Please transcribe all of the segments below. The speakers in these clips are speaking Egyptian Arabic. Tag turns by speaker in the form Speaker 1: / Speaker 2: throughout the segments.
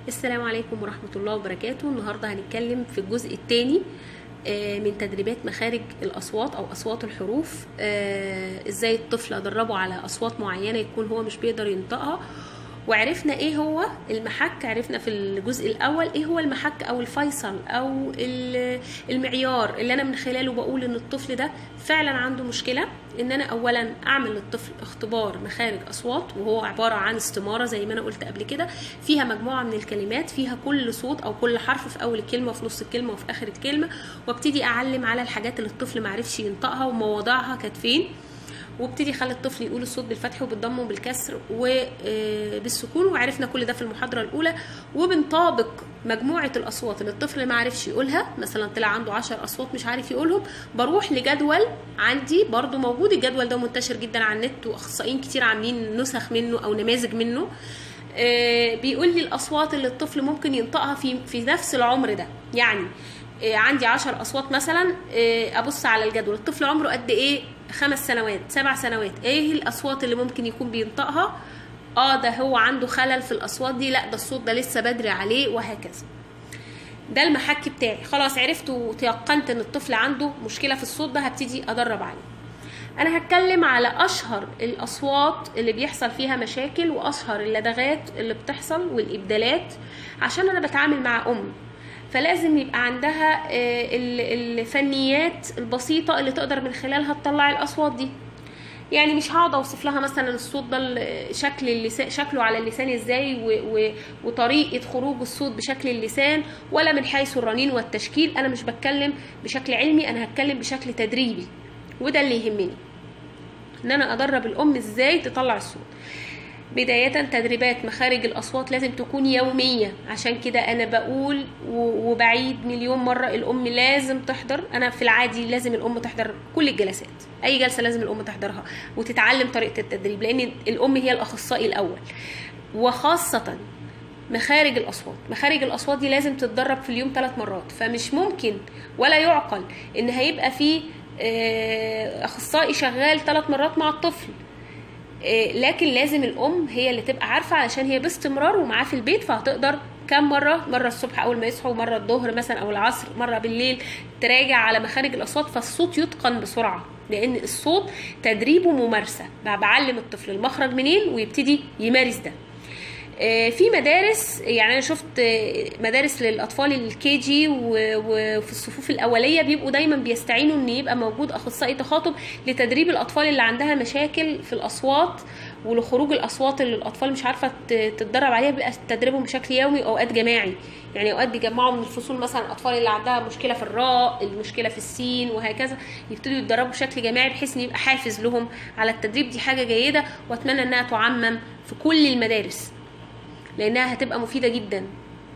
Speaker 1: السلام عليكم ورحمة الله وبركاته النهاردة هنتكلم في الجزء الثاني من تدريبات مخارج الأصوات أو أصوات الحروف آه، إزاي الطفل أدربه على أصوات معينة يكون هو مش بيقدر ينطقها وعرفنا ايه هو المحك عرفنا في الجزء الاول ايه هو المحك او الفيصل او ال- المعيار اللي انا من خلاله بقول ان الطفل ده فعلا عنده مشكله ان انا اولا اعمل للطفل اختبار مخارج اصوات وهو عباره عن استماره زي ما انا قلت قبل كده فيها مجموعه من الكلمات فيها كل صوت او كل حرف في اول الكلمه وفي نص الكلمه وفي اخر الكلمه وابتدي اعلم على الحاجات اللي الطفل معرفش ينطقها ومواضعها كانت فين وابتدي اخلي الطفل يقول الصوت بالفتح وبالضم وبالكسر وبالسكون وعرفنا كل ده في المحاضره الاولى وبنطابق مجموعه الاصوات اللي الطفل ما عرفش يقولها مثلا طلع عنده 10 اصوات مش عارف يقولهم بروح لجدول عندي برضو موجود الجدول ده منتشر جدا على النت واخصائيين كتير عاملين نسخ منه او نماذج منه آه، بيقول لي الاصوات اللي الطفل ممكن ينطقها في في نفس العمر ده يعني آه، عندي عشر اصوات مثلا آه، ابص على الجدول الطفل عمره قد ايه خمس سنوات سبع سنوات ايه الاصوات اللي ممكن يكون بينطقها اه ده هو عنده خلل في الاصوات دي لا ده الصوت ده لسه بدري عليه وهكذا ده المحك بتاعي خلاص عرفت وتيقنت ان الطفل عنده مشكله في الصوت ده هبتدي ادرب عليه انا هتكلم على اشهر الاصوات اللي بيحصل فيها مشاكل واشهر اللدغات اللي بتحصل والابدالات عشان انا بتعامل مع ام فلازم يبقى عندها آه، ال- الفنيات البسيطه اللي تقدر من خلالها تطلع الاصوات دي يعني مش هقعد اوصف لها مثلا الصوت ده ال- شكل اللسان شكله على اللسان ازاي و... و... وطريقه خروج الصوت بشكل اللسان ولا من حيث الرنين والتشكيل انا مش بتكلم بشكل علمي انا هتكلم بشكل تدريبي وده اللي يهمني ان انا ادرب الام ازاي تطلع الصوت بداية تدريبات مخارج الأصوات لازم تكون يومية عشان كده أنا بقول و- وبعيد مليون مرة الأم لازم تحضر أنا في العادي لازم الأم تحضر كل الجلسات أي جلسة لازم الأم تحضرها وتتعلم طريقة التدريب لأن الأم هي الأخصائي الأول وخاصة مخارج الأصوات مخارج الأصوات دي لازم تتدرب في اليوم ثلاث مرات فمش ممكن ولا يعقل إن هيبقى في آه، أخصائي شغال ثلاث مرات مع الطفل إيه، لكن لازم الام هي اللي تبقى عارفه علشان هي باستمرار ومعاه في البيت فهتقدر كم مره مره الصبح اول ما يصحوا مره الظهر مثلا او العصر مره بالليل تراجع على مخارج الاصوات فالصوت يتقن بسرعه لان الصوت تدريبه ممارسه بقى بعلم الطفل المخرج منين ويبتدي يمارس ده آه، في مدارس يعني انا شفت آه، مدارس للاطفال الكي جي وفي الصفوف الاوليه بيبقوا دايما بيستعينوا ان يبقى موجود اخصائي تخاطب لتدريب الاطفال اللي عندها مشاكل في الاصوات ولخروج الاصوات اللي الاطفال مش عارفه ت- تتدرب عليها بيبقى تدريبهم بشكل يومي واوقات جماعي يعني اوقات بيجمعوا من الفصول مثلا الاطفال اللي عندها مشكله في الراء المشكله في السين وهكذا يبتدوا يتدربوا بشكل جماعي بحيث ان يبقى حافز لهم على التدريب دي حاجه جيده واتمنى انها تعمم في كل المدارس لانها هتبقى مفيده جدا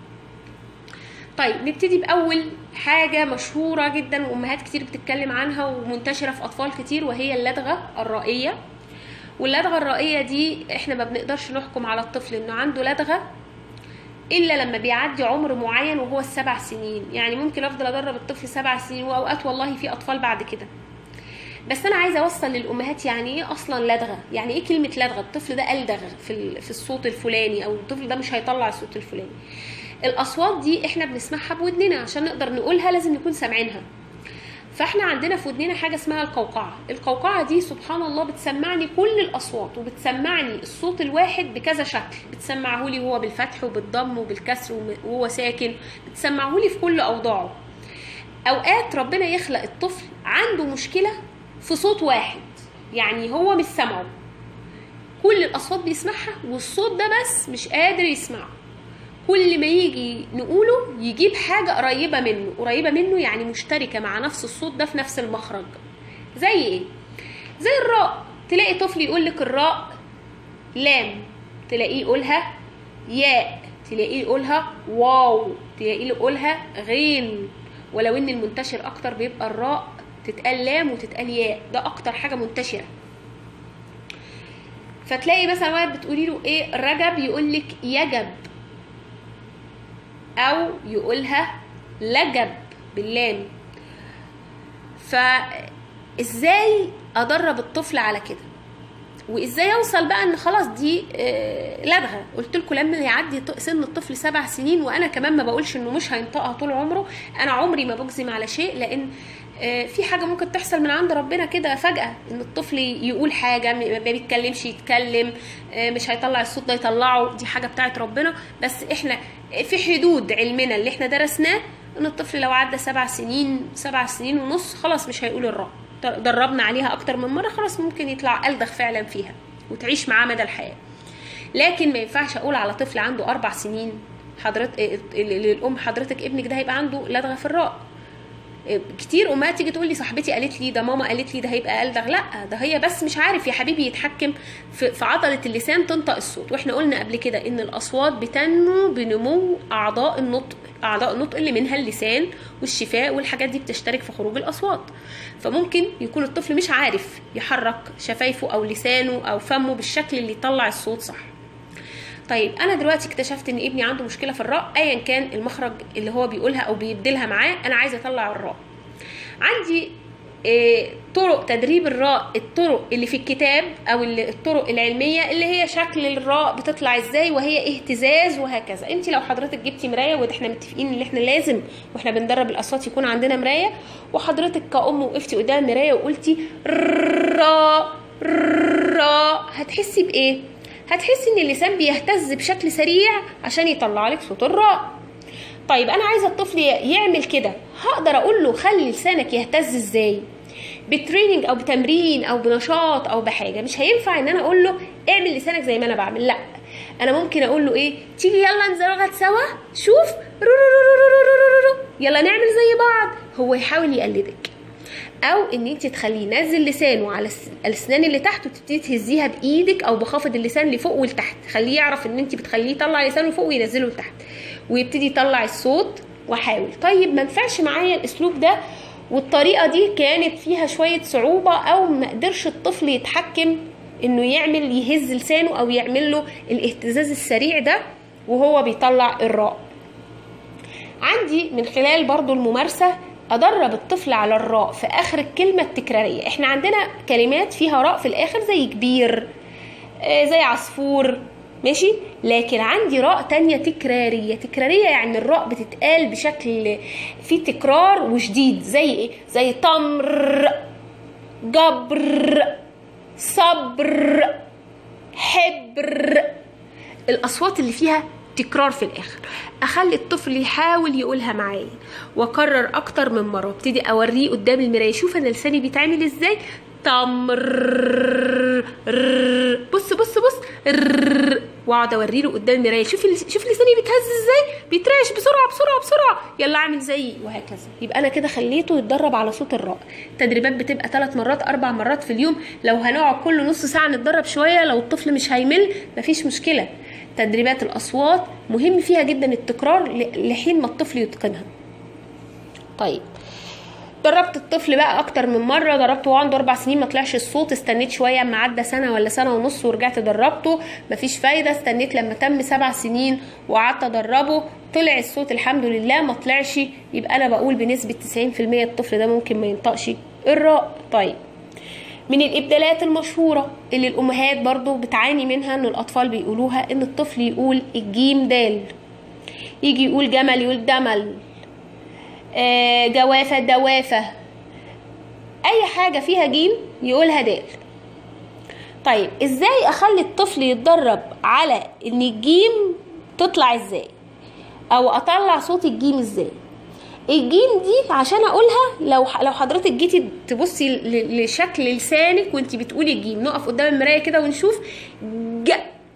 Speaker 1: طيب نبتدي باول حاجه مشهوره جدا وامهات كتير بتتكلم عنها ومنتشره في اطفال كتير وهي اللدغه الرائيه واللدغه الرائيه دي احنا ما بنقدرش نحكم على الطفل انه عنده لدغه الا لما بيعدي عمر معين وهو السبع سنين يعني ممكن افضل ادرب الطفل سبع سنين واوقات والله في اطفال بعد كده بس انا عايزه اوصل للامهات يعني ايه اصلا لدغه يعني ايه كلمه لدغه الطفل ده الدغ في ال- في الصوت الفلاني او الطفل ده مش هيطلع الصوت الفلاني الاصوات دي احنا بنسمعها بودننا عشان نقدر نقولها لازم نكون سامعينها فاحنا عندنا في ودننا حاجه اسمها القوقعه القوقعه دي سبحان الله بتسمعني كل الاصوات وبتسمعني الصوت الواحد بكذا شكل بتسمعه لي وهو بالفتح وبالضم وبالكسر وم- وهو ساكن بتسمعه لي في كل اوضاعه اوقات ربنا يخلق الطفل عنده مشكله في صوت واحد يعني هو مش سامعه كل الاصوات بيسمعها والصوت ده بس مش قادر يسمعه كل ما يجي نقوله يجيب حاجة قريبة منه قريبة منه يعني مشتركة مع نفس الصوت ده في نفس المخرج زي ايه زي الراء تلاقي طفل يقول لك الراء لام تلاقيه يقولها ياء تلاقيه يقولها واو تلاقيه يقولها غين ولو ان المنتشر اكتر بيبقى الراء تتقال لام وتتقال ياء ده اكتر حاجة منتشرة فتلاقي مثلا واحد بتقولي له ايه رجب يقول لك يجب او يقولها لجب باللام فازاي ادرب الطفل على كده وازاي اوصل بقى ان خلاص دي آه، لدغه قلت لكم لما يعدي ط- سن الطفل سبع سنين وانا كمان ما بقولش انه مش هينطقها طول عمره انا عمري ما بجزم على شيء لان آه، في حاجه ممكن تحصل من عند ربنا كده فجاه ان الطفل يقول حاجه م- ما بيتكلمش يتكلم آه، مش هيطلع الصوت ده يطلعه دي حاجه بتاعت ربنا بس احنا في حدود علمنا اللي احنا درسناه ان الطفل لو عدى سبع سنين سبع سنين ونص خلاص مش هيقول الراء دربنا عليها اكتر من مره خلاص ممكن يطلع الدغ فعلا فيها وتعيش معاه مدى الحياه لكن ما ينفعش اقول على طفل عنده اربع سنين حضرتك الام حضرتك ابنك ده هيبقى عنده لدغه في الراء كتير امهات تيجي تقول لي صاحبتي قالت لي ده ماما قالت لي ده هيبقى الدغ لا ده هي بس مش عارف يا حبيبي يتحكم في, في عضله اللسان تنطق الصوت واحنا قلنا قبل كده ان الاصوات بتنمو بنمو اعضاء النطق اعضاء النطق اللي منها اللسان والشفاء والحاجات دي بتشترك في خروج الاصوات فممكن يكون الطفل مش عارف يحرك شفايفه او لسانه او فمه بالشكل اللي يطلع الصوت صح طيب انا دلوقتي اكتشفت ان ابني عنده مشكله في الراء ايا كان المخرج اللي هو بيقولها او بيبدلها معاه انا عايزه اطلع الراء عندي إيه طرق تدريب الراء الطرق اللي في الكتاب او اللي الطرق العلميه اللي هي شكل الراء بتطلع ازاي وهي اهتزاز وهكذا انت لو حضرتك جبتي مرايه وده احنا متفقين ان احنا لازم واحنا بندرب الاصوات يكون عندنا مرايه وحضرتك كأم وقفتي قدام المرايه وقلتي را را هتحسي بايه هتحسي ان اللسان بيهتز بشكل سريع عشان يطلع لك صوت الراء طيب انا عايزه الطفل يعمل كده هقدر اقول له خلي لسانك يهتز ازاي بتريننج او بتمرين او بنشاط او بحاجه مش هينفع ان انا اقول له اعمل لسانك زي ما انا بعمل لا انا ممكن اقول له ايه تيجي يلا نزرغت سوا شوف رو رو رو رو رو رو رو. يلا نعمل زي بعض هو يحاول يقلدك او ان انت تخليه ينزل لسانه على الاسنان اللي تحت وتبتدي تهزيها بايدك او بخافض اللسان لفوق ولتحت خليه يعرف ان انت بتخليه يطلع لسانه فوق وينزله لتحت ويبتدي يطلع الصوت وحاول طيب ما ينفعش معايا الاسلوب ده والطريقه دي كانت فيها شويه صعوبه او ما قدرش الطفل يتحكم انه يعمل يهز لسانه او يعمل له الاهتزاز السريع ده وهو بيطلع الراء عندي من خلال برضو الممارسه ادرب الطفل على الراء في اخر الكلمه التكراريه احنا عندنا كلمات فيها راء في الاخر زي كبير آه زي عصفور ماشي لكن عندي راء تانية تكرارية تكرارية يعني الراء بتتقال بشكل فيه تكرار وشديد زي ايه زي تمر جبر صبر حبر الاصوات اللي فيها تكرار في الاخر اخلي الطفل يحاول يقولها معايا واكرر اكتر من مره وابتدي اوريه قدام المرايه شوف انا لساني بيتعمل ازاي تمر بص بص بص واقعد اوري له قدام المرايه شوف شوف لساني بيتهز ازاي بيترعش بسرعه بسرعه بسرعه يلا اعمل زيي وهكذا يبقى انا كده خليته يتدرب على صوت الراء التدريبات بتبقى ثلاث مرات اربع مرات في اليوم لو هنقعد كل نص ساعه نتدرب شويه لو الطفل مش هيمل مفيش مشكله تدريبات الاصوات مهم فيها جدا التكرار لحين ما الطفل يتقنها طيب دربت الطفل بقى اكتر من مره دربته وهو عنده اربع سنين ما طلعش الصوت استنيت شويه اما عدى سنه ولا سنه ونص ورجعت دربته مفيش فايده استنيت لما تم سبع سنين وقعدت ادربه طلع الصوت الحمد لله ما طلعش يبقى انا بقول بنسبه 90% الطفل ده ممكن ما ينطقش الراء طيب من الابدالات المشهوره اللي الامهات برضو بتعاني منها ان الاطفال بيقولوها ان الطفل يقول الجيم دال يجي يقول جمل يقول دمل آه جوافة دوافة أي حاجة فيها جيم يقولها دال طيب ازاي اخلي الطفل يتدرب على ان الجيم تطلع ازاي او اطلع صوت الجيم ازاي الجيم دي عشان اقولها لو لو حضرتك جيتي تبصي لشكل لسانك وانت بتقولي الجيم نقف قدام المرايه كده ونشوف ج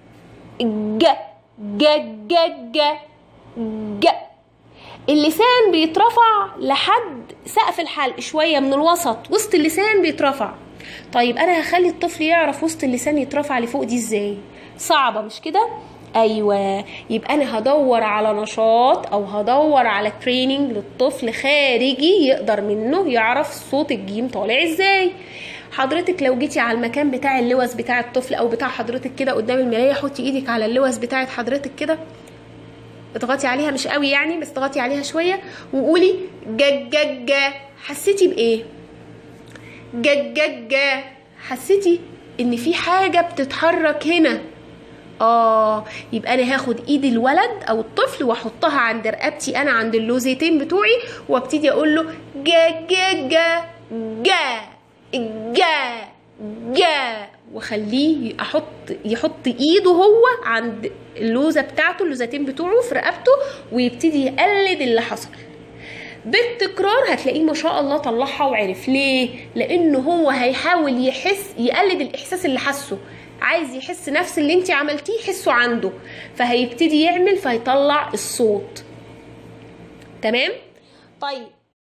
Speaker 1: ج ج ج ج ج اللسان بيترفع لحد سقف الحلق شويه من الوسط وسط اللسان بيترفع طيب انا هخلي الطفل يعرف وسط اللسان يترفع لفوق دي ازاي صعبه مش كده ايوه يبقى انا هدور على نشاط او هدور على تريننج للطفل خارجي يقدر منه يعرف صوت الجيم طالع ازاي حضرتك لو جيتي على المكان بتاع اللوز بتاع الطفل او بتاع حضرتك كده قدام المرايه حطي ايدك على اللوز بتاعت حضرتك كده اضغطي عليها مش قوي يعني بس اضغطي عليها شويه وقولي جج جج حسيتي بايه جج جج حسيتي ان في حاجه بتتحرك هنا اه يبقى انا هاخد ايد الولد او الطفل واحطها عند رقبتي انا عند اللوزتين بتوعي وابتدي اقول له جا جا جا جا جا جا واخليه احط يحط ايده هو عند اللوزه بتاعته اللوزتين بتوعه في رقبته ويبتدي يقلد اللي حصل بالتكرار هتلاقيه ما شاء الله طلعها وعرف ليه لانه هو هيحاول يحس يقلد الاحساس اللي حسه عايز يحس نفس اللي انت عملتيه يحسه عنده فهيبتدي يعمل فيطلع الصوت تمام طيب